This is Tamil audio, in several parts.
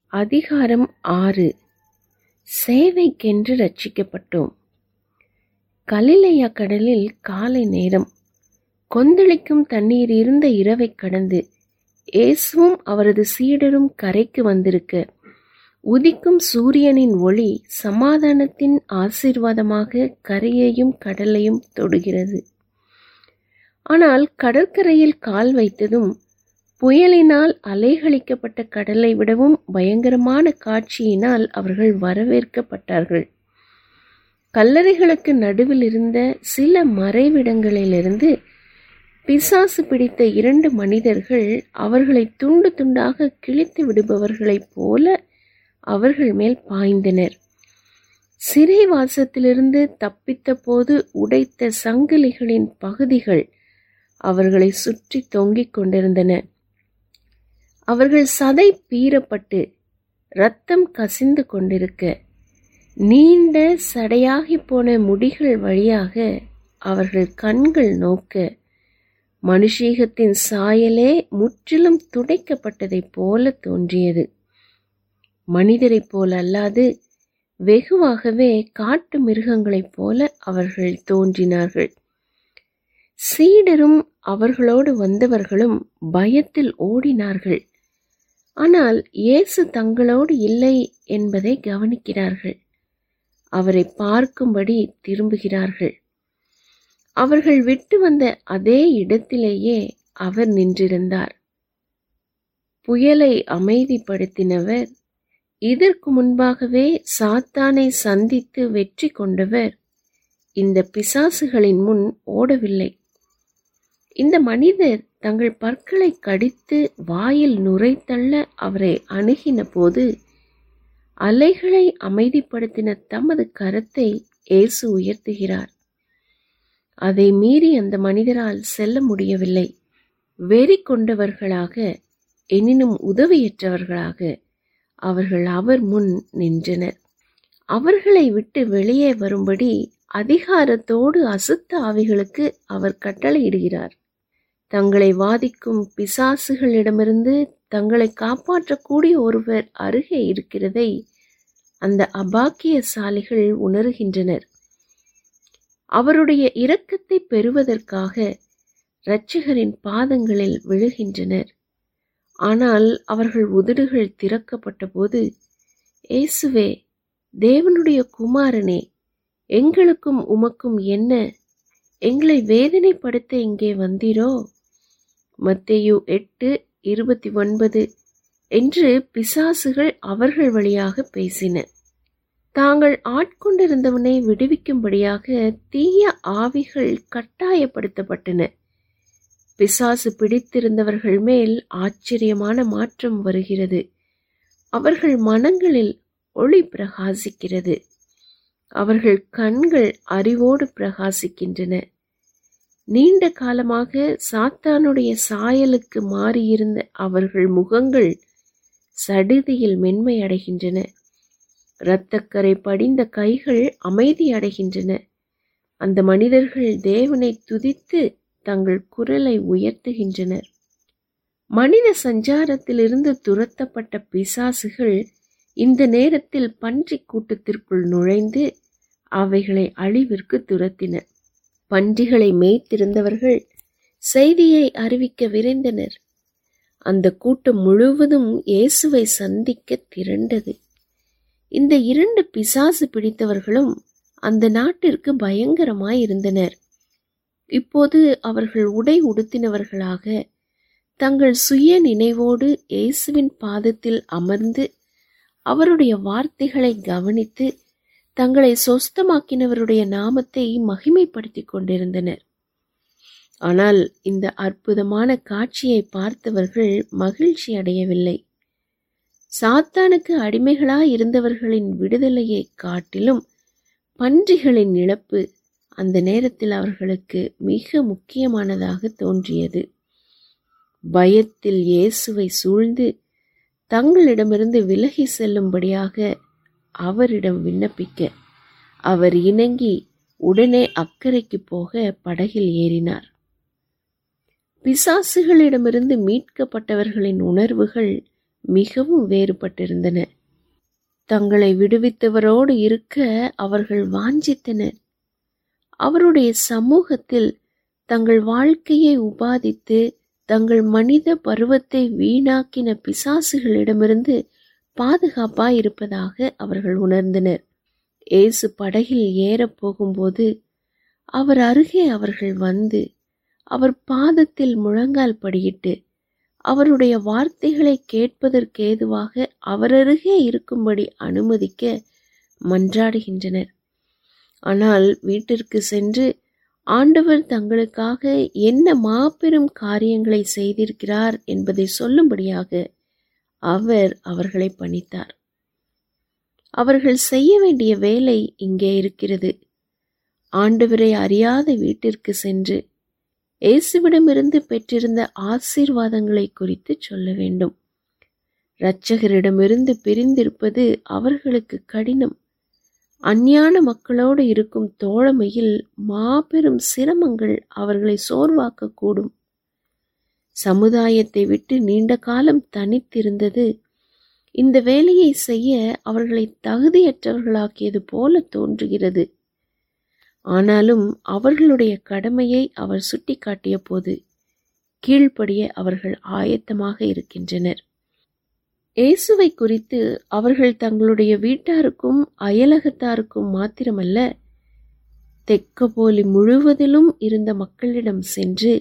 அதிகாரம் ஆறு சேவைக்கென்று ரட்சிக்கப்பட்டோம் கலிலேயா கடலில் காலை நேரம் கொந்தளிக்கும் தண்ணீர் இருந்த இரவைக் கடந்து இயேசுவும் அவரது சீடரும் கரைக்கு வந்திருக்க உதிக்கும் சூரியனின் ஒளி சமாதானத்தின் ஆசீர்வாதமாக கரையையும் கடலையும் தொடுகிறது ஆனால் கடற்கரையில் கால் வைத்ததும் புயலினால் அலைகளிக்கப்பட்ட கடலை விடவும் பயங்கரமான காட்சியினால் அவர்கள் வரவேற்கப்பட்டார்கள் கல்லறைகளுக்கு நடுவில் இருந்த சில மறைவிடங்களிலிருந்து பிசாசு பிடித்த இரண்டு மனிதர்கள் அவர்களை துண்டு துண்டாக கிழித்து விடுபவர்களைப் போல அவர்கள் மேல் பாய்ந்தனர் சிறைவாசத்திலிருந்து தப்பித்த போது உடைத்த சங்கிலிகளின் பகுதிகள் அவர்களை சுற்றி தொங்கிக் கொண்டிருந்தன அவர்கள் சதை பீறப்பட்டு இரத்தம் கசிந்து கொண்டிருக்க நீண்ட சடையாகி போன முடிகள் வழியாக அவர்கள் கண்கள் நோக்க மனுஷீகத்தின் சாயலே முற்றிலும் துடைக்கப்பட்டதைப் போல தோன்றியது மனிதரைப் போல அல்லாது வெகுவாகவே காட்டு மிருகங்களைப் போல அவர்கள் தோன்றினார்கள் சீடரும் அவர்களோடு வந்தவர்களும் பயத்தில் ஓடினார்கள் ஆனால் இயேசு தங்களோடு இல்லை என்பதை கவனிக்கிறார்கள் அவரை பார்க்கும்படி திரும்புகிறார்கள் அவர்கள் விட்டு வந்த அதே இடத்திலேயே அவர் நின்றிருந்தார் புயலை அமைதிப்படுத்தினவர் இதற்கு முன்பாகவே சாத்தானை சந்தித்து வெற்றி கொண்டவர் இந்த பிசாசுகளின் முன் ஓடவில்லை இந்த மனிதர் தங்கள் பற்களை கடித்து வாயில் நுரைத்தள்ள அவரை அணுகின போது அலைகளை அமைதிப்படுத்தின தமது கரத்தை இயேசு உயர்த்துகிறார் அதை மீறி அந்த மனிதரால் செல்ல முடியவில்லை வெறி கொண்டவர்களாக எனினும் உதவியற்றவர்களாக அவர்கள் அவர் முன் நின்றனர் அவர்களை விட்டு வெளியே வரும்படி அதிகாரத்தோடு அசுத்த ஆவிகளுக்கு அவர் கட்டளையிடுகிறார் தங்களை வாதிக்கும் பிசாசுகளிடமிருந்து தங்களை காப்பாற்றக்கூடிய ஒருவர் அருகே இருக்கிறதை அந்த அபாக்கியசாலிகள் உணர்கின்றனர் அவருடைய இரக்கத்தை பெறுவதற்காக இரட்சகரின் பாதங்களில் விழுகின்றனர் ஆனால் அவர்கள் உதடுகள் திறக்கப்பட்ட போது இயேசுவே தேவனுடைய குமாரனே எங்களுக்கும் உமக்கும் என்ன எங்களை வேதனைப்படுத்த இங்கே வந்தீரோ மத்தேயு எட்டு இருபத்தி ஒன்பது என்று பிசாசுகள் அவர்கள் வழியாக பேசின தாங்கள் ஆட்கொண்டிருந்தவனை விடுவிக்கும்படியாக தீய ஆவிகள் கட்டாயப்படுத்தப்பட்டன பிசாசு பிடித்திருந்தவர்கள் மேல் ஆச்சரியமான மாற்றம் வருகிறது அவர்கள் மனங்களில் ஒளி பிரகாசிக்கிறது அவர்கள் கண்கள் அறிவோடு பிரகாசிக்கின்றன நீண்ட காலமாக சாத்தானுடைய சாயலுக்கு மாறியிருந்த அவர்கள் முகங்கள் சடுதியில் மென்மை அடைகின்றன இரத்தக்கரை படிந்த கைகள் அமைதி அடைகின்றன அந்த மனிதர்கள் தேவனை துதித்து தங்கள் குரலை உயர்த்துகின்றனர் மனித சஞ்சாரத்திலிருந்து துரத்தப்பட்ட பிசாசுகள் இந்த நேரத்தில் பன்றி கூட்டத்திற்குள் நுழைந்து அவைகளை அழிவிற்கு துரத்தின பன்றிகளை மேய்த்திருந்தவர்கள் செய்தியை அறிவிக்க விரைந்தனர் அந்த கூட்டம் முழுவதும் இயேசுவை சந்திக்க திரண்டது இந்த இரண்டு பிசாசு பிடித்தவர்களும் அந்த நாட்டிற்கு பயங்கரமாயிருந்தனர் இப்போது அவர்கள் உடை உடுத்தினவர்களாக தங்கள் சுய நினைவோடு இயேசுவின் பாதத்தில் அமர்ந்து அவருடைய வார்த்தைகளை கவனித்து தங்களை சொஸ்தமாக்கினவருடைய நாமத்தை மகிமைப்படுத்திக் கொண்டிருந்தனர் ஆனால் இந்த அற்புதமான காட்சியை பார்த்தவர்கள் மகிழ்ச்சி அடையவில்லை சாத்தானுக்கு அடிமைகளாய் இருந்தவர்களின் விடுதலையை காட்டிலும் பன்றிகளின் இழப்பு அந்த நேரத்தில் அவர்களுக்கு மிக முக்கியமானதாக தோன்றியது பயத்தில் இயேசுவை சூழ்ந்து தங்களிடமிருந்து விலகி செல்லும்படியாக அவரிடம் விண்ணப்பிக்க அவர் இணங்கி உடனே அக்கறைக்கு போக படகில் ஏறினார் பிசாசுகளிடமிருந்து மீட்கப்பட்டவர்களின் உணர்வுகள் மிகவும் வேறுபட்டிருந்தன தங்களை விடுவித்தவரோடு இருக்க அவர்கள் வாஞ்சித்தனர் அவருடைய சமூகத்தில் தங்கள் வாழ்க்கையை உபாதித்து தங்கள் மனித பருவத்தை வீணாக்கின பிசாசுகளிடமிருந்து பாதுகாப்பாய் இருப்பதாக அவர்கள் உணர்ந்தனர் இயேசு படகில் ஏறப் போகும்போது அவர் அருகே அவர்கள் வந்து அவர் பாதத்தில் முழங்கால் படியிட்டு அவருடைய வார்த்தைகளை கேட்பதற்கேதுவாக அவரருகே இருக்கும்படி அனுமதிக்க மன்றாடுகின்றனர் ஆனால் வீட்டிற்கு சென்று ஆண்டவர் தங்களுக்காக என்ன மாபெரும் காரியங்களை செய்திருக்கிறார் என்பதை சொல்லும்படியாக அவர் அவர்களை பணித்தார் அவர்கள் செய்ய வேண்டிய வேலை இங்கே இருக்கிறது ஆண்டவரை அறியாத வீட்டிற்கு சென்று இயேசுவிடமிருந்து பெற்றிருந்த ஆசீர்வாதங்களை குறித்து சொல்ல வேண்டும் இரட்சகரிடமிருந்து பிரிந்திருப்பது அவர்களுக்கு கடினம் அஞ்ஞான மக்களோடு இருக்கும் தோழமையில் மாபெரும் சிரமங்கள் அவர்களை சோர்வாக்கக்கூடும் சமுதாயத்தை விட்டு நீண்ட காலம் தனித்திருந்தது இந்த வேலையை செய்ய அவர்களை தகுதியற்றவர்களாக்கியது போல தோன்றுகிறது ஆனாலும் அவர்களுடைய கடமையை அவர் சுட்டிக்காட்டிய போது கீழ்ப்படிய அவர்கள் ஆயத்தமாக இருக்கின்றனர் இயேசுவை குறித்து அவர்கள் தங்களுடைய வீட்டாருக்கும் அயலகத்தாருக்கும் மாத்திரமல்ல தெக்கப்போலி முழுவதிலும் இருந்த மக்களிடம் சென்று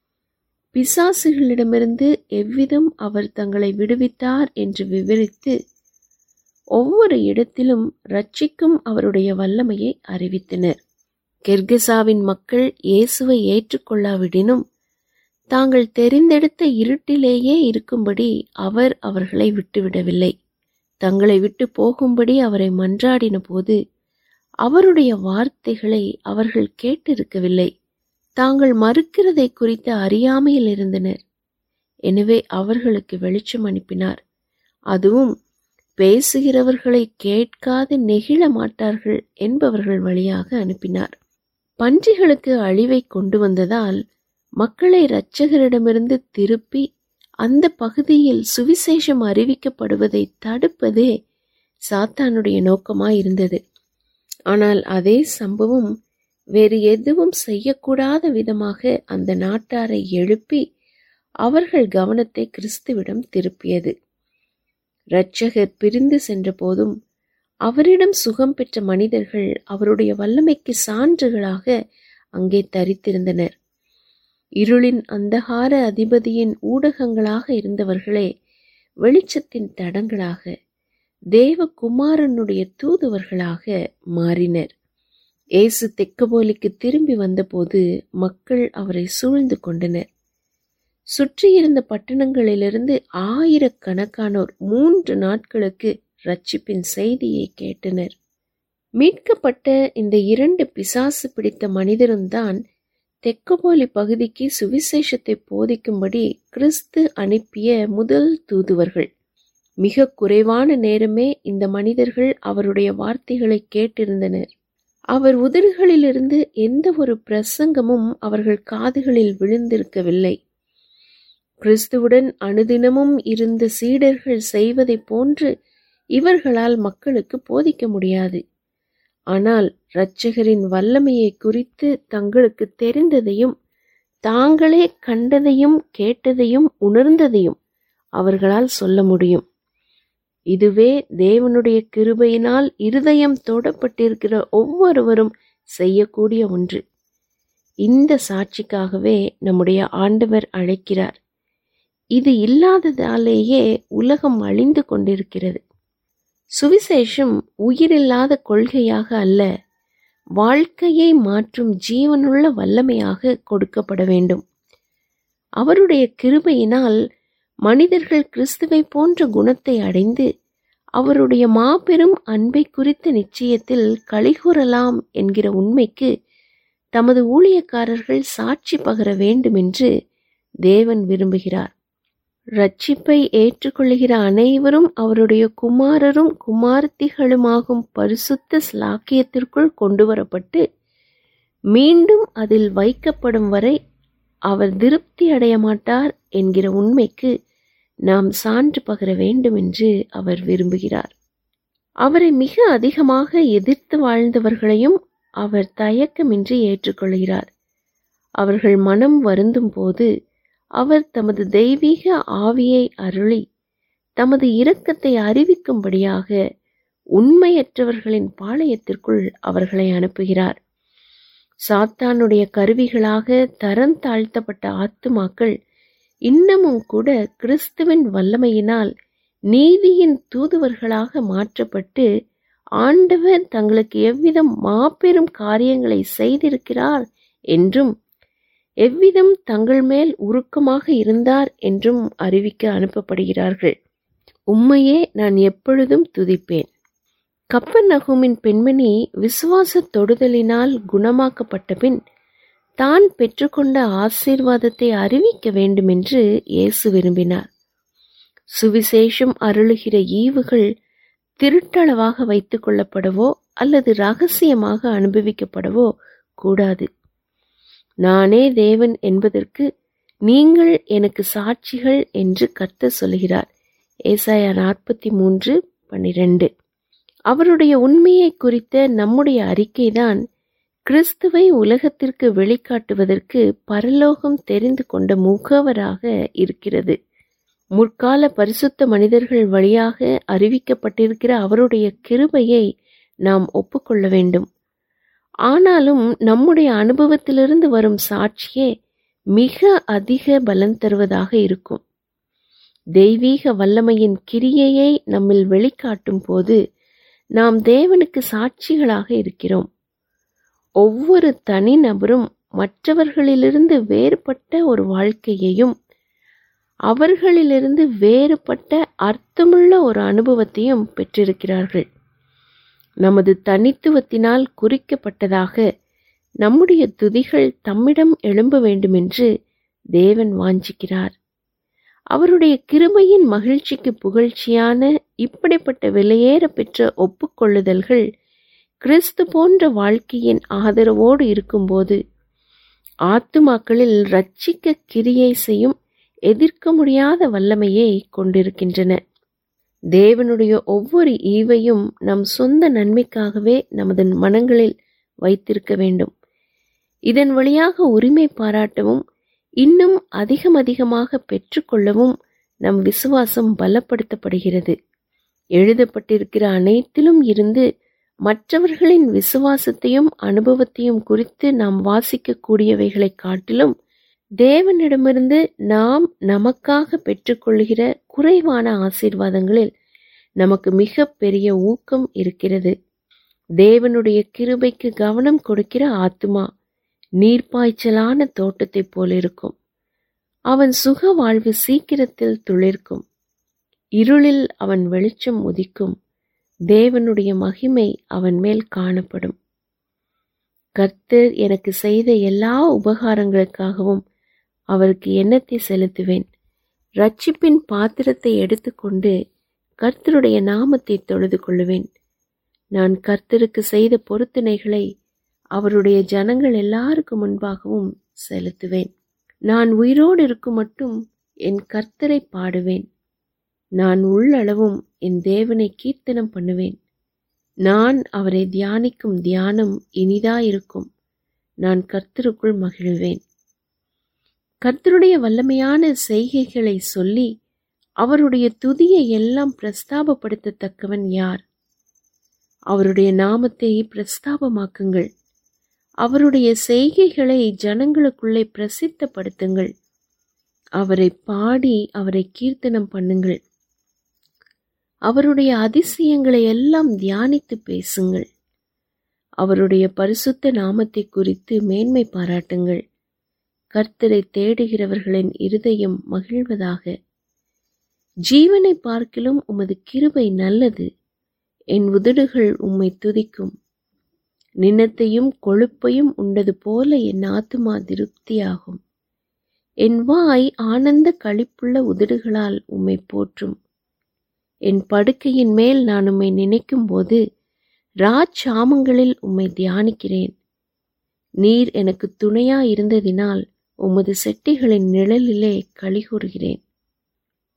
பிசாசுகளிடமிருந்து எவ்விதம் அவர் தங்களை விடுவித்தார் என்று விவரித்து ஒவ்வொரு இடத்திலும் ரட்சிக்கும் அவருடைய வல்லமையை அறிவித்தனர் கெர்கசாவின் மக்கள் இயேசுவை ஏற்றுக்கொள்ளாவிடினும் தாங்கள் தெரிந்தெடுத்த இருட்டிலேயே இருக்கும்படி அவர் அவர்களை விட்டுவிடவில்லை தங்களை விட்டு போகும்படி அவரை மன்றாடின போது அவருடைய வார்த்தைகளை அவர்கள் கேட்டிருக்கவில்லை தாங்கள் மறுக்கிறதை குறித்து அறியாமையில் இருந்தனர் எனவே அவர்களுக்கு வெளிச்சம் அனுப்பினார் அதுவும் பேசுகிறவர்களை கேட்காது நெகிழ மாட்டார்கள் என்பவர்கள் வழியாக அனுப்பினார் பன்றிகளுக்கு அழிவை கொண்டு வந்ததால் மக்களை இரட்சகரிடமிருந்து திருப்பி அந்த பகுதியில் சுவிசேஷம் அறிவிக்கப்படுவதை தடுப்பதே சாத்தானுடைய நோக்கமாயிருந்தது ஆனால் அதே சம்பவம் வேறு எதுவும் செய்யக்கூடாத விதமாக அந்த நாட்டாரை எழுப்பி அவர்கள் கவனத்தை கிறிஸ்துவிடம் திருப்பியது இரட்சகர் பிரிந்து சென்றபோதும் அவரிடம் சுகம் பெற்ற மனிதர்கள் அவருடைய வல்லமைக்கு சான்றுகளாக அங்கே தரித்திருந்தனர் இருளின் அந்தகார அதிபதியின் ஊடகங்களாக இருந்தவர்களே வெளிச்சத்தின் தடங்களாக தேவகுமாரனுடைய தூதுவர்களாக மாறினர் இயேசு தெக்கபோலிக்கு திரும்பி வந்தபோது மக்கள் அவரை சூழ்ந்து கொண்டனர் சுற்றியிருந்த பட்டணங்களிலிருந்து ஆயிரக்கணக்கானோர் மூன்று நாட்களுக்கு ரட்சிப்பின் செய்தியை கேட்டனர் மீட்கப்பட்ட இந்த இரண்டு பிசாசு பிடித்த மனிதரும் தான் தெக்கபோலி பகுதிக்கு சுவிசேஷத்தை போதிக்கும்படி கிறிஸ்து அனுப்பிய முதல் தூதுவர்கள் மிக குறைவான நேரமே இந்த மனிதர்கள் அவருடைய வார்த்தைகளை கேட்டிருந்தனர் அவர் உதடுகளிலிருந்து எந்த ஒரு பிரசங்கமும் அவர்கள் காதுகளில் விழுந்திருக்கவில்லை கிறிஸ்துவுடன் அனுதினமும் இருந்த சீடர்கள் செய்வதைப் போன்று இவர்களால் மக்களுக்கு போதிக்க முடியாது ஆனால் இரட்சகரின் வல்லமையை குறித்து தங்களுக்கு தெரிந்ததையும் தாங்களே கண்டதையும் கேட்டதையும் உணர்ந்ததையும் அவர்களால் சொல்ல முடியும் இதுவே தேவனுடைய கிருபையினால் இருதயம் தோடப்பட்டிருக்கிற ஒவ்வொருவரும் செய்யக்கூடிய ஒன்று இந்த சாட்சிக்காகவே நம்முடைய ஆண்டவர் அழைக்கிறார் இது இல்லாததாலேயே உலகம் அழிந்து கொண்டிருக்கிறது சுவிசேஷம் உயிரில்லாத கொள்கையாக அல்ல வாழ்க்கையை மாற்றும் ஜீவனுள்ள வல்லமையாக கொடுக்கப்பட வேண்டும் அவருடைய கிருபையினால் மனிதர்கள் கிறிஸ்துவை போன்ற குணத்தை அடைந்து அவருடைய மாபெரும் அன்பை குறித்த நிச்சயத்தில் கலிகூறலாம் என்கிற உண்மைக்கு தமது ஊழியக்காரர்கள் சாட்சி பகர வேண்டும் என்று தேவன் விரும்புகிறார் ரட்சிப்பை ஏற்றுக்கொள்கிற அனைவரும் அவருடைய குமாரரும் குமாரத்திகளுமாகும் பரிசுத்த ஸ்லாக்கியத்திற்குள் கொண்டு வரப்பட்டு மீண்டும் அதில் வைக்கப்படும் வரை அவர் திருப்தி அடைய மாட்டார் என்கிற உண்மைக்கு நாம் சான்று பகர வேண்டும் என்று அவர் விரும்புகிறார் அவரை மிக அதிகமாக எதிர்த்து வாழ்ந்தவர்களையும் அவர் தயக்கமின்றி ஏற்றுக்கொள்கிறார் அவர்கள் மனம் வருந்தும் போது அவர் தமது தெய்வீக ஆவியை அருளி தமது இரக்கத்தை அறிவிக்கும்படியாக உண்மையற்றவர்களின் பாளையத்திற்குள் அவர்களை அனுப்புகிறார் சாத்தானுடைய கருவிகளாக தரம் தாழ்த்தப்பட்ட ஆத்துமாக்கள் இன்னமும் கூட கிறிஸ்துவின் வல்லமையினால் நீதியின் தூதுவர்களாக மாற்றப்பட்டு ஆண்டவர் தங்களுக்கு எவ்விதம் மாபெரும் காரியங்களை செய்திருக்கிறார் என்றும் எவ்விதம் தங்கள் மேல் உருக்கமாக இருந்தார் என்றும் அறிவிக்க அனுப்பப்படுகிறார்கள் உம்மையே நான் எப்பொழுதும் துதிப்பேன் கப்பர் நகூமின் பெண்மணி விசுவாச தொடுதலினால் குணமாக்கப்பட்ட பின் தான் பெற்றுக்கொண்ட ஆசீர்வாதத்தை அறிவிக்க வேண்டுமென்று இயேசு விரும்பினார் சுவிசேஷம் அருளுகிற ஈவுகள் திருட்டளவாக வைத்துக் கொள்ளப்படவோ அல்லது ரகசியமாக அனுபவிக்கப்படவோ கூடாது நானே தேவன் என்பதற்கு நீங்கள் எனக்கு சாட்சிகள் என்று கர்த்தர் சொல்கிறார் ஏசாயா நாற்பத்தி மூன்று பன்னிரண்டு அவருடைய உண்மையை குறித்த நம்முடைய அறிக்கைதான் கிறிஸ்துவை உலகத்திற்கு வெளிக்காட்டுவதற்கு பரலோகம் தெரிந்து கொண்ட முகவராக இருக்கிறது முற்கால பரிசுத்த மனிதர்கள் வழியாக அறிவிக்கப்பட்டிருக்கிற அவருடைய கிருபையை நாம் ஒப்புக்கொள்ள வேண்டும் ஆனாலும் நம்முடைய அனுபவத்திலிருந்து வரும் சாட்சியே மிக அதிக பலன் தருவதாக இருக்கும் தெய்வீக வல்லமையின் கிரியையை நம்மில் வெளிக்காட்டும் போது நாம் தேவனுக்கு சாட்சிகளாக இருக்கிறோம் ஒவ்வொரு தனிநபரும் மற்றவர்களிலிருந்து வேறுபட்ட ஒரு வாழ்க்கையையும் அவர்களிலிருந்து வேறுபட்ட அர்த்தமுள்ள ஒரு அனுபவத்தையும் பெற்றிருக்கிறார்கள் நமது தனித்துவத்தினால் குறிக்கப்பட்டதாக நம்முடைய துதிகள் தம்மிடம் எழும்ப வேண்டுமென்று தேவன் வாஞ்சிக்கிறார் அவருடைய கிருபையின் மகிழ்ச்சிக்கு புகழ்ச்சியான இப்படிப்பட்ட விலையேற பெற்ற ஒப்புக்கொள்ளுதல்கள் கிறிஸ்து போன்ற வாழ்க்கையின் ஆதரவோடு இருக்கும்போது ஆத்துமாக்களில் ரட்சிக்க கிரியை செய்யும் எதிர்க்க முடியாத வல்லமையை கொண்டிருக்கின்றன தேவனுடைய ஒவ்வொரு ஈவையும் நம் சொந்த நன்மைக்காகவே நமது மனங்களில் வைத்திருக்க வேண்டும் இதன் வழியாக உரிமை பாராட்டவும் இன்னும் அதிகம் அதிகமாக பெற்றுக்கொள்ளவும் நம் விசுவாசம் பலப்படுத்தப்படுகிறது எழுதப்பட்டிருக்கிற அனைத்திலும் இருந்து மற்றவர்களின் விசுவாசத்தையும் அனுபவத்தையும் குறித்து நாம் வாசிக்கக்கூடியவைகளை காட்டிலும் தேவனிடமிருந்து நாம் நமக்காக பெற்றுக்கொள்கிற குறைவான ஆசீர்வாதங்களில் நமக்கு மிக பெரிய ஊக்கம் இருக்கிறது தேவனுடைய கிருபைக்கு கவனம் கொடுக்கிற ஆத்மா நீர்ப்பாய்ச்சலான தோட்டத்தைப் போலிருக்கும் அவன் சுக வாழ்வு சீக்கிரத்தில் துளிர்க்கும் இருளில் அவன் வெளிச்சம் உதிக்கும் தேவனுடைய மகிமை அவன் மேல் காணப்படும் கர்த்தர் எனக்கு செய்த எல்லா உபகாரங்களுக்காகவும் அவருக்கு எண்ணத்தை செலுத்துவேன் ரட்சிப்பின் பாத்திரத்தை எடுத்துக்கொண்டு கர்த்தருடைய நாமத்தை தொழுது கொள்ளுவேன் நான் கர்த்தருக்கு செய்த பொருத்தனைகளை அவருடைய ஜனங்கள் எல்லாருக்கு முன்பாகவும் செலுத்துவேன் நான் உயிரோடு இருக்கும் மட்டும் என் கர்த்தரை பாடுவேன் நான் உள்ளளவும் என் தேவனை கீர்த்தனம் பண்ணுவேன் நான் அவரை தியானிக்கும் தியானம் இனிதாயிருக்கும் நான் கர்த்தருக்குள் மகிழ்வேன் கர்த்தருடைய வல்லமையான செய்கைகளை சொல்லி அவருடைய துதியை எல்லாம் பிரஸ்தாபப்படுத்தத்தக்கவன் யார் அவருடைய நாமத்தை பிரஸ்தாபமாக்குங்கள் அவருடைய செய்கைகளை ஜனங்களுக்குள்ளே பிரசித்தப்படுத்துங்கள் அவரை பாடி அவரை கீர்த்தனம் பண்ணுங்கள் அவருடைய அதிசயங்களை எல்லாம் தியானித்து பேசுங்கள் அவருடைய பரிசுத்த நாமத்தை குறித்து மேன்மை பாராட்டுங்கள் கர்த்தரை தேடுகிறவர்களின் இருதயம் மகிழ்வதாக ஜீவனை பார்க்கிலும் உமது கிருபை நல்லது என் உதடுகள் உம்மை துதிக்கும் நினத்தையும் கொழுப்பையும் உண்டது போல என் ஆத்துமா திருப்தியாகும் என் வாய் ஆனந்த களிப்புள்ள உதடுகளால் உம்மை போற்றும் என் படுக்கையின் மேல் நான் உம்மை நினைக்கும் போது ராஜாமங்களில் உம்மை தியானிக்கிறேன் நீர் எனக்கு துணையா இருந்ததினால் உமது செட்டிகளின் நிழலிலே களி கூறுகிறேன்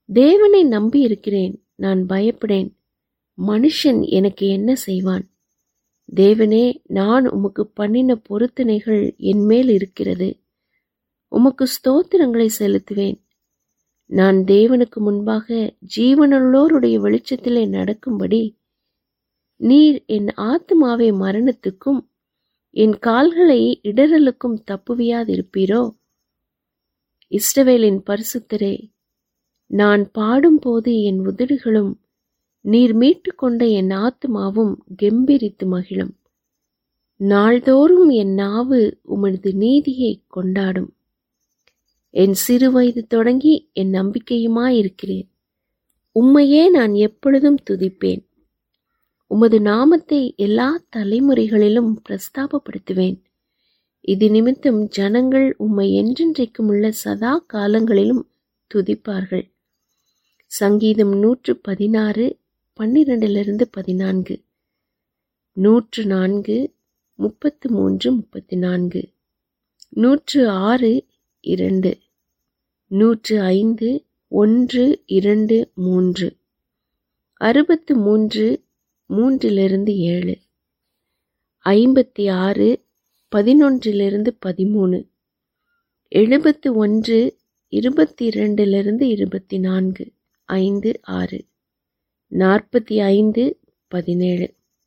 தேவனை நம்பி இருக்கிறேன் நான் பயப்படேன் மனுஷன் எனக்கு என்ன செய்வான் தேவனே நான் உமக்கு பண்ணின பொருத்தனைகள் என் மேல் இருக்கிறது உமக்கு ஸ்தோத்திரங்களை செலுத்துவேன் நான் தேவனுக்கு முன்பாக ஜீவனுள்ளோருடைய வெளிச்சத்திலே நடக்கும்படி நீர் என் ஆத்மாவை மரணத்துக்கும் என் கால்களை இடரலுக்கும் தப்புவியாதிருப்பீரோ இஸ்ரவேலின் பரிசுத்தரே நான் பாடும்போது என் உதடுகளும் நீர் மீட்டு கொண்ட என் ஆத்மாவும் கெம்பீரித்து மகிழும் நாள்தோறும் என் நாவு உமது நீதியை கொண்டாடும் என் சிறுவயது தொடங்கி என் நம்பிக்கையுமாயிருக்கிறேன் உம்மையே நான் எப்பொழுதும் துதிப்பேன் உமது நாமத்தை எல்லா தலைமுறைகளிலும் பிரஸ்தாபப்படுத்துவேன் இது நிமித்தம் ஜனங்கள் உம்மை என்றென்றைக்கும் உள்ள சதா காலங்களிலும் துதிப்பார்கள் சங்கீதம் நூற்று பதினாறு பன்னிரெண்டிலிருந்து பதினான்கு நூற்று நான்கு முப்பத்து மூன்று முப்பத்தி நான்கு நூற்று ஆறு இரண்டு நூற்று ஐந்து ஒன்று இரண்டு மூன்று அறுபத்து மூன்று மூன்றிலிருந்து ஏழு ஐம்பத்தி ஆறு பதினொன்றிலிருந்து பதிமூணு எழுபத்து ஒன்று இருபத்தி இரண்டிலிருந்து இருபத்தி நான்கு ஐந்து ஆறு நாற்பத்தி ஐந்து பதினேழு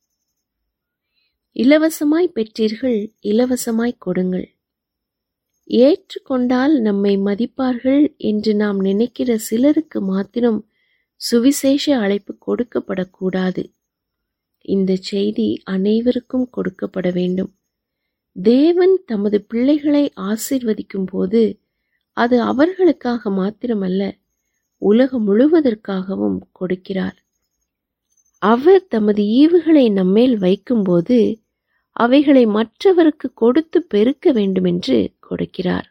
இலவசமாய் பெற்றீர்கள் இலவசமாய் கொடுங்கள் ஏற்றுக்கொண்டால் நம்மை மதிப்பார்கள் என்று நாம் நினைக்கிற சிலருக்கு மாத்திரம் சுவிசேஷ அழைப்பு கொடுக்கப்படக்கூடாது இந்த செய்தி அனைவருக்கும் கொடுக்கப்பட வேண்டும் தேவன் தமது பிள்ளைகளை ஆசிர்வதிக்கும் போது அது அவர்களுக்காக மாத்திரமல்ல உலகம் முழுவதற்காகவும் கொடுக்கிறார் அவர் தமது ஈவுகளை நம்மேல் வைக்கும்போது அவைகளை மற்றவருக்கு கொடுத்து பெருக்க வேண்டுமென்று கொடுக்கிறார்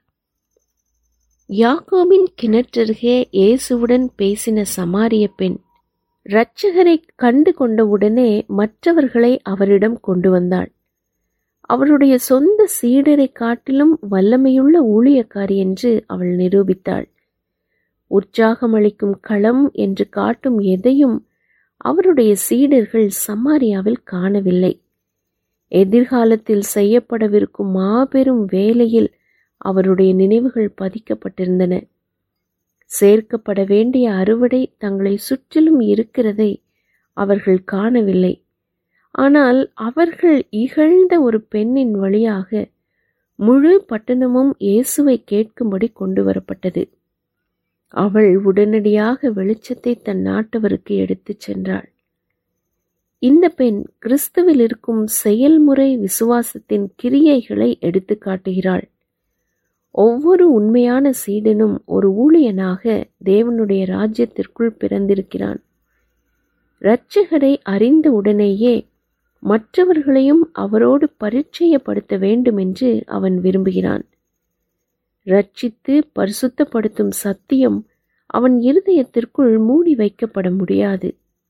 யாக்கோபின் கிணற்றருகே இயேசுவுடன் பேசின சமாரிய பெண் இரட்சகரை கண்டு கொண்டவுடனே மற்றவர்களை அவரிடம் கொண்டு வந்தாள் அவருடைய சொந்த சீடரை காட்டிலும் வல்லமையுள்ள ஊழியக்காரி என்று அவள் நிரூபித்தாள் உற்சாகமளிக்கும் களம் என்று காட்டும் எதையும் அவருடைய சீடர்கள் சமாரியாவில் காணவில்லை எதிர்காலத்தில் செய்யப்படவிருக்கும் மாபெரும் வேலையில் அவருடைய நினைவுகள் பதிக்கப்பட்டிருந்தன சேர்க்கப்பட வேண்டிய அறுவடை தங்களை சுற்றிலும் இருக்கிறதை அவர்கள் காணவில்லை ஆனால் அவர்கள் இகழ்ந்த ஒரு பெண்ணின் வழியாக முழு பட்டணமும் இயேசுவை கேட்கும்படி கொண்டு வரப்பட்டது அவள் உடனடியாக வெளிச்சத்தை தன் நாட்டவருக்கு எடுத்துச் சென்றாள் இந்த பெண் கிறிஸ்துவில் இருக்கும் செயல்முறை விசுவாசத்தின் கிரியைகளை எடுத்து காட்டுகிறாள் ஒவ்வொரு உண்மையான சீடனும் ஒரு ஊழியனாக தேவனுடைய ராஜ்யத்திற்குள் பிறந்திருக்கிறான் இரட்சகரை அறிந்த உடனேயே மற்றவர்களையும் அவரோடு பரிச்சயப்படுத்த வேண்டும் என்று அவன் விரும்புகிறான் ரட்சித்து பரிசுத்தப்படுத்தும் சத்தியம் அவன் இருதயத்திற்குள் மூடி வைக்கப்பட முடியாது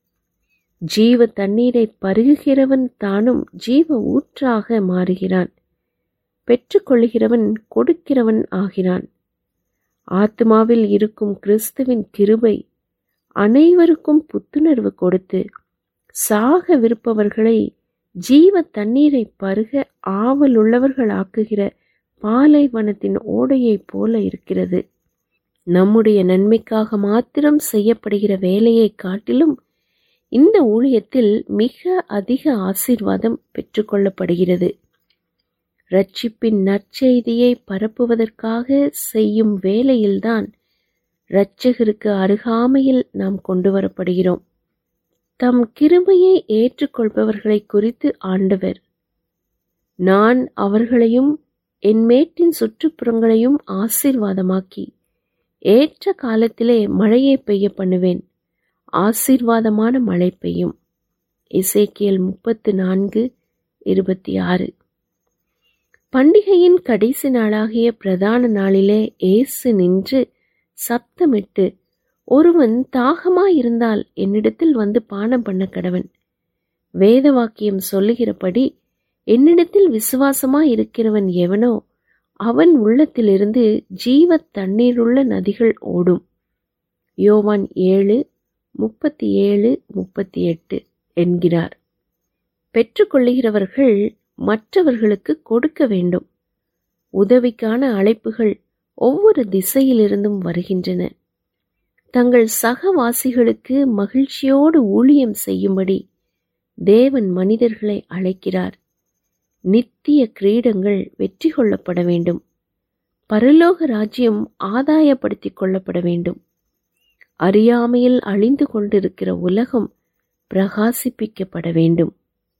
ஜீவ தண்ணீரை பருகுகிறவன் தானும் ஜீவ ஊற்றாக மாறுகிறான் பெற்றுக்கொள்கிறவன் கொடுக்கிறவன் ஆகிறான் ஆத்மாவில் இருக்கும் கிறிஸ்துவின் கிருபை அனைவருக்கும் புத்துணர்வு கொடுத்து சாக விருப்பவர்களை ஜீவ தண்ணீரை பருக ஆவலுள்ளவர்களாக்குகிற பாலைவனத்தின் ஓடையைப் போல இருக்கிறது நம்முடைய நன்மைக்காக மாத்திரம் செய்யப்படுகிற வேலையை காட்டிலும் இந்த ஊழியத்தில் மிக அதிக ஆசீர்வாதம் பெற்றுக்கொள்ளப்படுகிறது ரட்சிப்பின் நற்செய்தியை பரப்புவதற்காக செய்யும் வேலையில்தான் இரட்சகருக்கு அருகாமையில் நாம் கொண்டு வரப்படுகிறோம் தம் கிருபையை ஏற்றுக்கொள்பவர்களை குறித்து ஆண்டவர் நான் அவர்களையும் என் மேட்டின் சுற்றுப்புறங்களையும் ஆசீர்வாதமாக்கி ஏற்ற காலத்திலே மழையை பெய்ய பண்ணுவேன் ஆசீர்வாதமான மழை பெய்யும் இசைக்கியல் முப்பத்து நான்கு இருபத்தி ஆறு பண்டிகையின் கடைசி நாளாகிய பிரதான நாளிலே ஏசு நின்று சப்தமிட்டு ஒருவன் தாகமாயிருந்தால் என்னிடத்தில் வந்து பானம் பண்ண கடவன் வேத வாக்கியம் சொல்லுகிறபடி என்னிடத்தில் விசுவாசமாய் இருக்கிறவன் எவனோ அவன் உள்ளத்திலிருந்து ஜீவ தண்ணீருள்ள நதிகள் ஓடும் யோவான் ஏழு முப்பத்தி ஏழு முப்பத்தி எட்டு என்கிறார் பெற்றுக்கொள்ளுகிறவர்கள் மற்றவர்களுக்கு கொடுக்க வேண்டும் உதவிக்கான அழைப்புகள் ஒவ்வொரு திசையிலிருந்தும் வருகின்றன தங்கள் சகவாசிகளுக்கு மகிழ்ச்சியோடு ஊழியம் செய்யும்படி தேவன் மனிதர்களை அழைக்கிறார் நித்திய கிரீடங்கள் வெற்றி கொள்ளப்பட வேண்டும் பரலோக ராஜ்யம் ஆதாயப்படுத்திக் கொள்ளப்பட வேண்டும் அறியாமையில் அழிந்து கொண்டிருக்கிற உலகம் பிரகாசிப்பிக்கப்பட வேண்டும்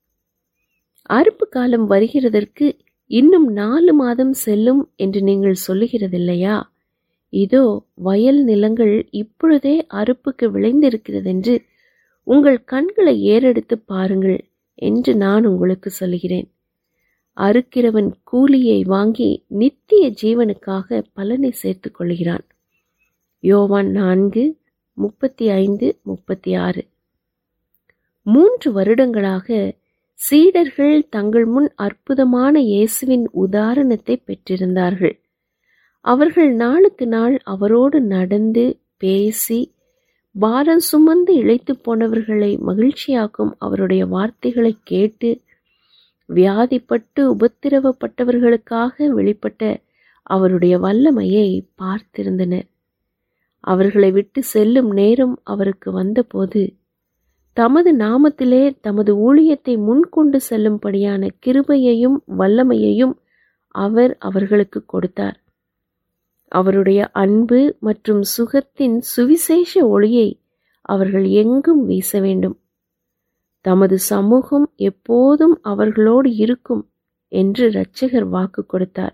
அறுப்பு காலம் வருகிறதற்கு இன்னும் நாலு மாதம் செல்லும் என்று நீங்கள் சொல்லுகிறதில்லையா இதோ வயல் நிலங்கள் இப்பொழுதே அறுப்புக்கு விளைந்திருக்கிறதென்று உங்கள் கண்களை ஏறெடுத்து பாருங்கள் என்று நான் உங்களுக்கு சொல்லுகிறேன் அறுக்கிறவன் கூலியை வாங்கி நித்திய ஜீவனுக்காக பலனை சேர்த்துக் கொள்கிறான் யோவான் நான்கு முப்பத்தி ஐந்து முப்பத்தி ஆறு மூன்று வருடங்களாக சீடர்கள் தங்கள் முன் அற்புதமான இயேசுவின் உதாரணத்தை பெற்றிருந்தார்கள் அவர்கள் நாளுக்கு நாள் அவரோடு நடந்து பேசி பாரம் சுமந்து இழைத்து போனவர்களை மகிழ்ச்சியாக்கும் அவருடைய வார்த்தைகளை கேட்டு வியாதிப்பட்டு உபத்திரவப்பட்டவர்களுக்காக வெளிப்பட்ட அவருடைய வல்லமையை பார்த்திருந்தனர் அவர்களை விட்டு செல்லும் நேரம் அவருக்கு வந்தபோது தமது நாமத்திலே தமது ஊழியத்தை முன்கொண்டு செல்லும்படியான கிருபையையும் வல்லமையையும் அவர் அவர்களுக்கு கொடுத்தார் அவருடைய அன்பு மற்றும் சுகத்தின் சுவிசேஷ ஒளியை அவர்கள் எங்கும் வீச வேண்டும் தமது சமூகம் எப்போதும் அவர்களோடு இருக்கும் என்று இரட்சகர் வாக்கு கொடுத்தார்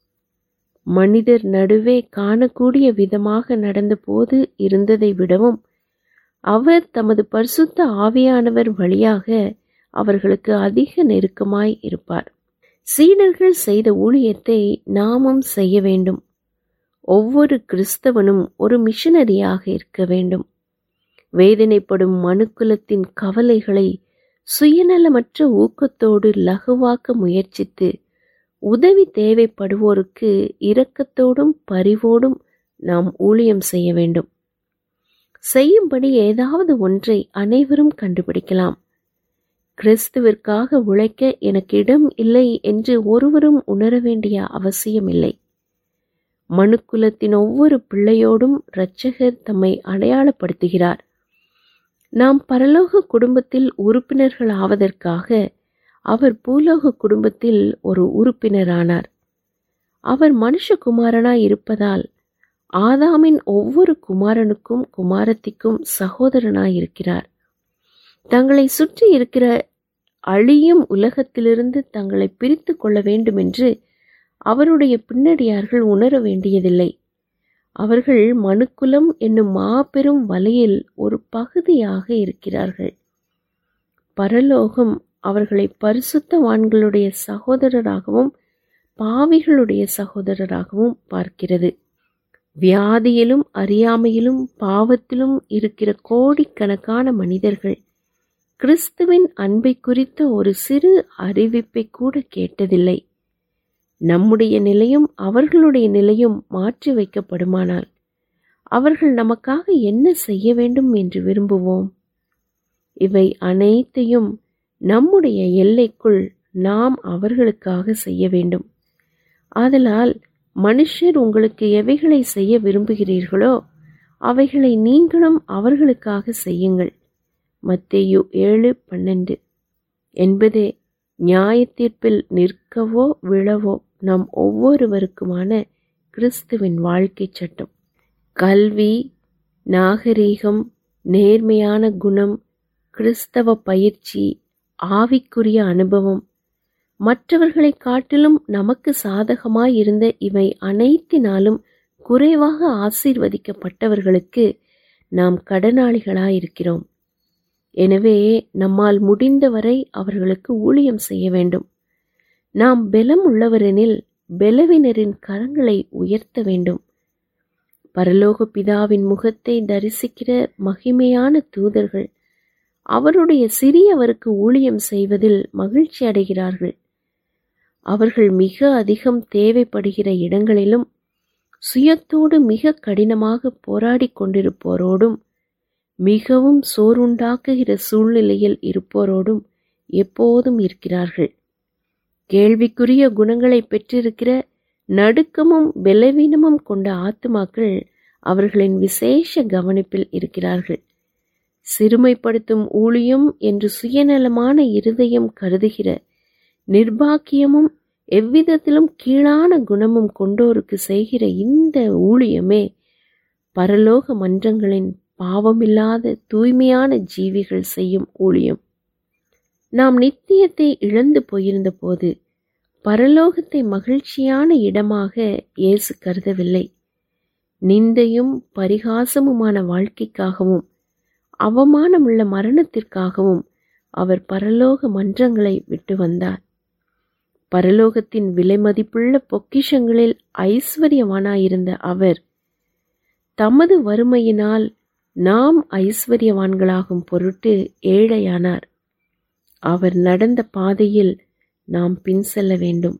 மனிதர் நடுவே காணக்கூடிய விதமாக நடந்தபோது இருந்ததை விடவும் அவர் தமது பரிசுத்த ஆவியானவர் வழியாக அவர்களுக்கு அதிக நெருக்கமாய் இருப்பார் சீடர்கள் செய்த ஊழியத்தை நாமும் செய்ய வேண்டும் ஒவ்வொரு கிறிஸ்தவனும் ஒரு மிஷனரியாக இருக்க வேண்டும் வேதனைப்படும் மனுக்குலத்தின் கவலைகளை சுயநலமற்ற ஊக்கத்தோடு லகுவாக்க முயற்சித்து உதவி தேவைப்படுவோருக்கு இரக்கத்தோடும் பரிவோடும் நாம் ஊழியம் செய்ய வேண்டும் செய்யும்படி ஏதாவது ஒன்றை அனைவரும் கண்டுபிடிக்கலாம் கிறிஸ்துவிற்காக உழைக்க எனக்கு இடம் இல்லை என்று ஒருவரும் உணர வேண்டிய அவசியமில்லை மனுக்குலத்தின் ஒவ்வொரு பிள்ளையோடும் இரட்சகர் தம்மை அடையாளப்படுத்துகிறார் நாம் பரலோக குடும்பத்தில் உறுப்பினர்கள் ஆவதற்காக அவர் பூலோக குடும்பத்தில் ஒரு உறுப்பினரானார் அவர் மனுஷகுமாரனாய் இருப்பதால் ஆதாமின் ஒவ்வொரு குமாரனுக்கும் குமாரத்திக்கும் சகோதரனாயிருக்கிறார் தங்களை சுற்றி இருக்கிற அழியும் உலகத்திலிருந்து தங்களை பிரித்து கொள்ள வேண்டும் என்று அவருடைய பின்னடியார்கள் உணர வேண்டியதில்லை அவர்கள் மனுக்குலம் என்னும் மாபெரும் வலையில் ஒரு பகுதியாக இருக்கிறார்கள் பரலோகம் அவர்களை பரிசுத்தவான்களுடைய சகோதரராகவும் பாவிகளுடைய சகோதரராகவும் பார்க்கிறது வியாதியிலும் அறியாமையிலும் பாவத்திலும் இருக்கிற கோடிக்கணக்கான மனிதர்கள் கிறிஸ்துவின் அன்பை குறித்த ஒரு சிறு அறிவிப்பை கூட கேட்டதில்லை நம்முடைய நிலையும் அவர்களுடைய நிலையும் மாற்றி வைக்கப்படுமானால் அவர்கள் நமக்காக என்ன செய்ய வேண்டும் என்று விரும்புவோம் இவை அனைத்தையும் நம்முடைய எல்லைக்குள் நாம் அவர்களுக்காக செய்ய வேண்டும் ஆதலால் மனுஷர் உங்களுக்கு எவைகளை செய்ய விரும்புகிறீர்களோ அவைகளை நீங்களும் அவர்களுக்காக செய்யுங்கள் மத்தேயு ஏழு பன்னெண்டு என்பதே நியாய தீர்ப்பில் நிற்கவோ விழவோ நம் ஒவ்வொருவருக்குமான கிறிஸ்துவின் வாழ்க்கை சட்டம் கல்வி நாகரீகம் நேர்மையான குணம் கிறிஸ்தவ பயிற்சி ஆவிக்குரிய அனுபவம் மற்றவர்களை காட்டிலும் நமக்கு சாதகமாய் இருந்த இவை அனைத்தினாலும் குறைவாக ஆசீர்வதிக்கப்பட்டவர்களுக்கு நாம் கடனாளிகளாயிருக்கிறோம் எனவே நம்மால் முடிந்தவரை அவர்களுக்கு ஊழியம் செய்ய வேண்டும் நாம் பெலம் உள்ளவரெனில் பெலவினரின் கரங்களை உயர்த்த வேண்டும் பரலோக பிதாவின் முகத்தை தரிசிக்கிற மகிமையான தூதர்கள் அவருடைய சிறியவருக்கு ஊழியம் செய்வதில் மகிழ்ச்சி அடைகிறார்கள் அவர்கள் மிக அதிகம் தேவைப்படுகிற இடங்களிலும் சுயத்தோடு மிக கடினமாக போராடி கொண்டிருப்போரோடும் மிகவும் சோறுண்டாக்குகிற சூழ்நிலையில் இருப்போரோடும் எப்போதும் இருக்கிறார்கள் கேள்விக்குரிய குணங்களை பெற்றிருக்கிற நடுக்கமும் பலவீனமும் கொண்ட ஆத்துமாக்கள் அவர்களின் விசேஷ கவனிப்பில் இருக்கிறார்கள் சிறுமைப்படுத்தும் ஊழியம் என்று சுயநலமான இருதயம் கருதுகிற நிர்பாக்கியமும் எவ்விதத்திலும் கீழான குணமும் கொண்டோருக்கு செய்கிற இந்த ஊழியமே பரலோக மன்றங்களின் பாவமில்லாத தூய்மையான ஜீவிகள் செய்யும் ஊழியம் நாம் நித்தியத்தை இழந்து போயிருந்த போது பரலோகத்தை மகிழ்ச்சியான இடமாக இயேசு கருதவில்லை நிந்தையும் பரிகாசமுமான வாழ்க்கைக்காகவும் அவமானமுள்ள மரணத்திற்காகவும் அவர் பரலோக மன்றங்களை விட்டு வந்தார் பரலோகத்தின் விலைமதிப்புள்ள பொக்கிஷங்களில் ஐஸ்வர்யவானாயிருந்த அவர் தமது வறுமையினால் நாம் ஐஸ்வர்யவான்களாகும் பொருட்டு ஏழையானார் அவர் நடந்த பாதையில் நாம் பின் செல்ல வேண்டும்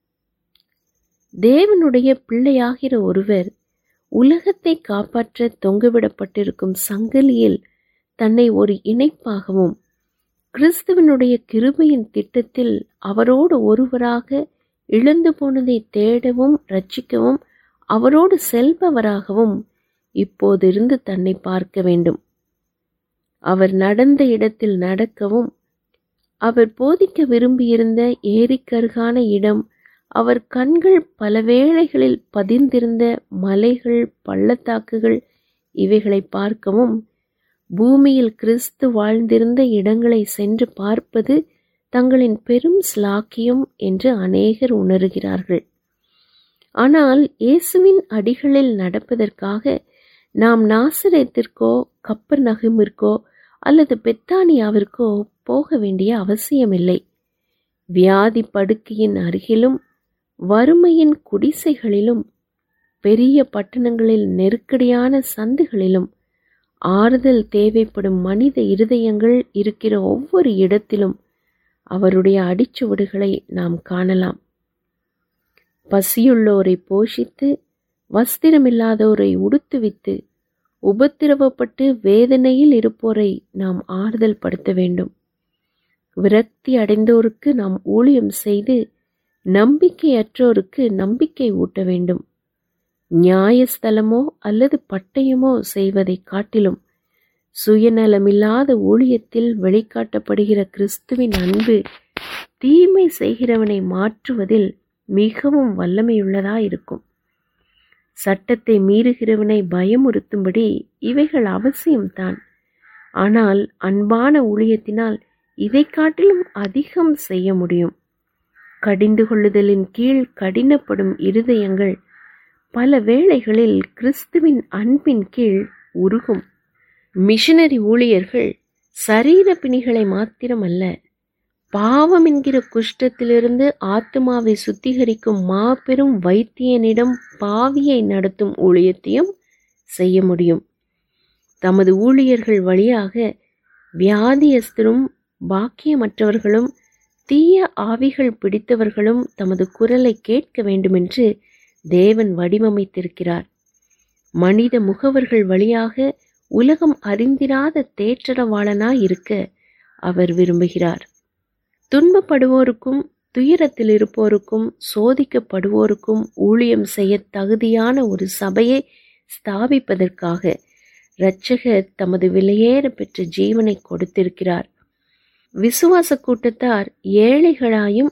தேவனுடைய பிள்ளையாகிற ஒருவர் உலகத்தை காப்பாற்ற தொங்கவிடப்பட்டிருக்கும் சங்கிலியில் தன்னை ஒரு இணைப்பாகவும் கிறிஸ்துவனுடைய கிருபையின் திட்டத்தில் அவரோடு ஒருவராக இழந்து போனதை தேடவும் ரட்சிக்கவும் அவரோடு செல்பவராகவும் இப்போதிருந்து தன்னை பார்க்க வேண்டும் அவர் நடந்த இடத்தில் நடக்கவும் அவர் போதிக்க விரும்பியிருந்த ஏரிக்கருகான இடம் அவர் கண்கள் பல வேளைகளில் பதிந்திருந்த மலைகள் பள்ளத்தாக்குகள் இவைகளை பார்க்கவும் பூமியில் கிறிஸ்து வாழ்ந்திருந்த இடங்களை சென்று பார்ப்பது தங்களின் பெரும் ஸ்லாக்கியம் என்று அநேகர் உணர்கிறார்கள் ஆனால் இயேசுவின் அடிகளில் நடப்பதற்காக நாம் நாசரேத்திற்கோ கப்பர் நகுமிற்கோ அல்லது பெத்தானியாவிற்கோ போக வேண்டிய அவசியமில்லை வியாதி படுக்கையின் அருகிலும் வறுமையின் குடிசைகளிலும் பெரிய பட்டணங்களில் நெருக்கடியான சந்துகளிலும் ஆறுதல் தேவைப்படும் மனித இருதயங்கள் இருக்கிற ஒவ்வொரு இடத்திலும் அவருடைய அடிச்சுவடுகளை நாம் காணலாம் பசியுள்ளோரை போஷித்து வஸ்திரமில்லாதோரை உடுத்துவித்து உபத்திரவப்பட்டு வேதனையில் இருப்போரை நாம் ஆறுதல் படுத்த வேண்டும் விரக்தி அடைந்தோருக்கு நாம் ஊழியம் செய்து நம்பிக்கையற்றோருக்கு நம்பிக்கை ஊட்ட வேண்டும் நியாயஸ்தலமோ அல்லது பட்டயமோ செய்வதை காட்டிலும் சுயநலமில்லாத ஊழியத்தில் வெளிக்காட்டப்படுகிற கிறிஸ்துவின் அன்பு தீமை செய்கிறவனை மாற்றுவதில் மிகவும் வல்லமையுள்ளதாயிருக்கும் சட்டத்தை மீறுகிறவனை பயமுறுத்தும்படி இவைகள் அவசியம்தான் ஆனால் அன்பான ஊழியத்தினால் இதை காட்டிலும் அதிகம் செய்ய முடியும் கடிந்து கொள்ளுதலின் கீழ் கடினப்படும் இருதயங்கள் பல வேளைகளில் கிறிஸ்துவின் அன்பின் கீழ் உருகும் மிஷனரி ஊழியர்கள் சரீர பிணிகளை மாத்திரமல்ல பாவம் என்கிற குஷ்டத்திலிருந்து ஆத்மாவை சுத்திகரிக்கும் மாபெரும் வைத்தியனிடம் பாவியை நடத்தும் ஊழியத்தையும் செய்ய முடியும் தமது ஊழியர்கள் வழியாக வியாதியஸ்தரும் பாக்கியமற்றவர்களும் தீய ஆவிகள் பிடித்தவர்களும் தமது குரலை கேட்க வேண்டுமென்று தேவன் வடிவமைத்திருக்கிறார் மனித முகவர்கள் வழியாக உலகம் அறிந்திராத தேற்றரவாளனாய் இருக்க அவர் விரும்புகிறார் துன்பப்படுவோருக்கும் துயரத்தில் இருப்போருக்கும் சோதிக்கப்படுவோருக்கும் ஊழியம் செய்ய தகுதியான ஒரு சபையை ஸ்தாபிப்பதற்காக இரட்சகர் தமது விலையேற பெற்ற ஜீவனை கொடுத்திருக்கிறார் விசுவாச கூட்டத்தார் ஏழைகளாயும்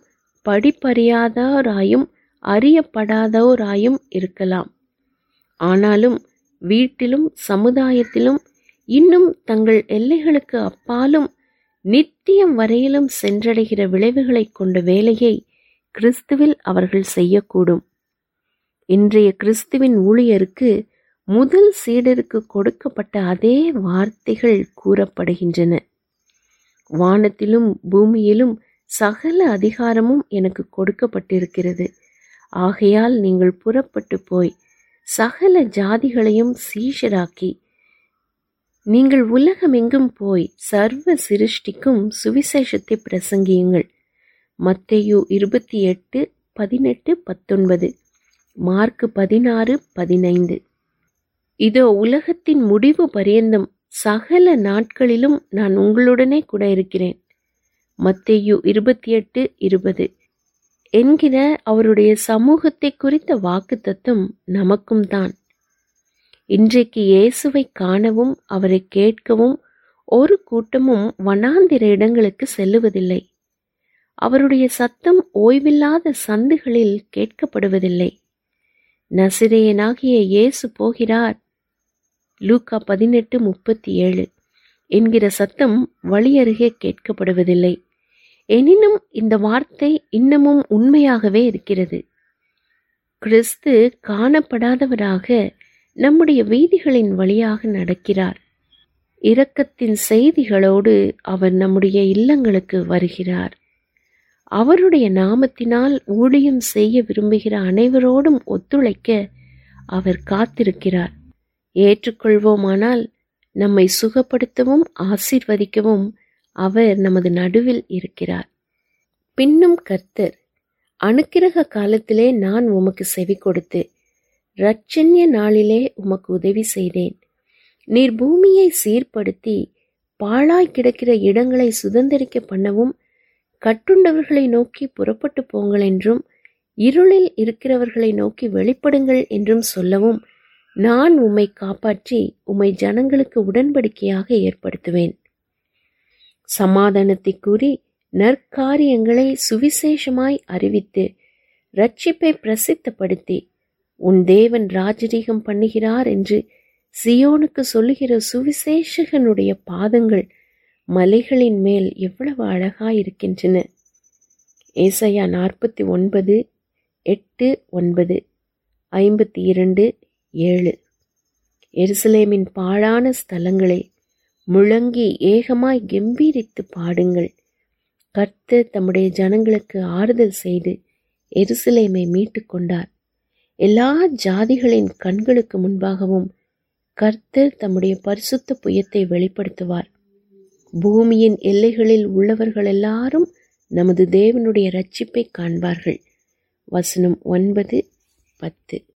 படிப்பறியாதோராயும் அறியப்படாதோராயும் இருக்கலாம் ஆனாலும் வீட்டிலும் சமுதாயத்திலும் இன்னும் தங்கள் எல்லைகளுக்கு அப்பாலும் நித்தியம் வரையிலும் சென்றடைகிற விளைவுகளை கொண்ட வேலையை கிறிஸ்துவில் அவர்கள் செய்யக்கூடும் இன்றைய கிறிஸ்துவின் ஊழியருக்கு முதல் சீடருக்கு கொடுக்கப்பட்ட அதே வார்த்தைகள் கூறப்படுகின்றன வானத்திலும் பூமியிலும் சகல அதிகாரமும் எனக்கு கொடுக்கப்பட்டிருக்கிறது ஆகையால் நீங்கள் புறப்பட்டு போய் சகல ஜாதிகளையும் சீஷராக்கி நீங்கள் உலகமெங்கும் போய் சர்வ சிருஷ்டிக்கும் சுவிசேஷத்தை பிரசங்கியுங்கள் மத்தேயு இருபத்தி எட்டு பதினெட்டு பத்தொன்பது மார்க்கு பதினாறு பதினைந்து இதோ உலகத்தின் முடிவு பரியந்தம் சகல நாட்களிலும் நான் உங்களுடனே கூட இருக்கிறேன் மத்தேயு இருபத்தி எட்டு இருபது என்கிற அவருடைய சமூகத்தை குறித்த வாக்கு தத்துவம் நமக்கும் தான் இன்றைக்கு இயேசுவை காணவும் அவரை கேட்கவும் ஒரு கூட்டமும் வனாந்திர இடங்களுக்கு செல்லுவதில்லை அவருடைய சத்தம் ஓய்வில்லாத சந்துகளில் கேட்கப்படுவதில்லை நசிரேயனாகிய இயேசு போகிறார் லூக்கா பதினெட்டு முப்பத்தி ஏழு என்கிற சத்தம் வழியருகே கேட்கப்படுவதில்லை எனினும் இந்த வார்த்தை இன்னமும் உண்மையாகவே இருக்கிறது கிறிஸ்து காணப்படாதவராக நம்முடைய வீதிகளின் வழியாக நடக்கிறார் இரக்கத்தின் செய்திகளோடு அவர் நம்முடைய இல்லங்களுக்கு வருகிறார் அவருடைய நாமத்தினால் ஊழியம் செய்ய விரும்புகிற அனைவரோடும் ஒத்துழைக்க அவர் காத்திருக்கிறார் ஏற்றுக்கொள்வோமானால் நம்மை சுகப்படுத்தவும் ஆசீர்வதிக்கவும் அவர் நமது நடுவில் இருக்கிறார் பின்னும் கர்த்தர் அனுக்கிரக காலத்திலே நான் உமக்கு செவி கொடுத்து இரட்சண்ய நாளிலே உமக்கு உதவி செய்தேன் நீர் பூமியை சீர்படுத்தி பாழாய் கிடக்கிற இடங்களை சுதந்திரிக்க பண்ணவும் கட்டுண்டவர்களை நோக்கி புறப்பட்டு போங்கள் என்றும் இருளில் இருக்கிறவர்களை நோக்கி வெளிப்படுங்கள் என்றும் சொல்லவும் நான் உம்மை காப்பாற்றி உம்மை ஜனங்களுக்கு உடன்படிக்கையாக ஏற்படுத்துவேன் சமாதானத்தை கூறி நற்காரியங்களை சுவிசேஷமாய் அறிவித்து ரட்சிப்பை பிரசித்தப்படுத்தி உன் தேவன் ராஜரீகம் பண்ணுகிறார் என்று சியோனுக்கு சொல்லுகிற சுவிசேஷகனுடைய பாதங்கள் மலைகளின் மேல் எவ்வளவு அழகாயிருக்கின்றன ஏசையா நாற்பத்தி ஒன்பது எட்டு ஒன்பது ஐம்பத்தி இரண்டு ஏழு எருசலேமின் பாழான ஸ்தலங்களை முழங்கி ஏகமாய் கெம்பீரித்து பாடுங்கள் கர்த்தர் தம்முடைய ஜனங்களுக்கு ஆறுதல் செய்து எருசலேமை மீட்டு கொண்டார் எல்லா ஜாதிகளின் கண்களுக்கு முன்பாகவும் கர்த்தர் தம்முடைய பரிசுத்த புயத்தை வெளிப்படுத்துவார் பூமியின் எல்லைகளில் உள்ளவர்கள் எல்லாரும் நமது தேவனுடைய ரட்சிப்பை காண்பார்கள் வசனம் ஒன்பது பத்து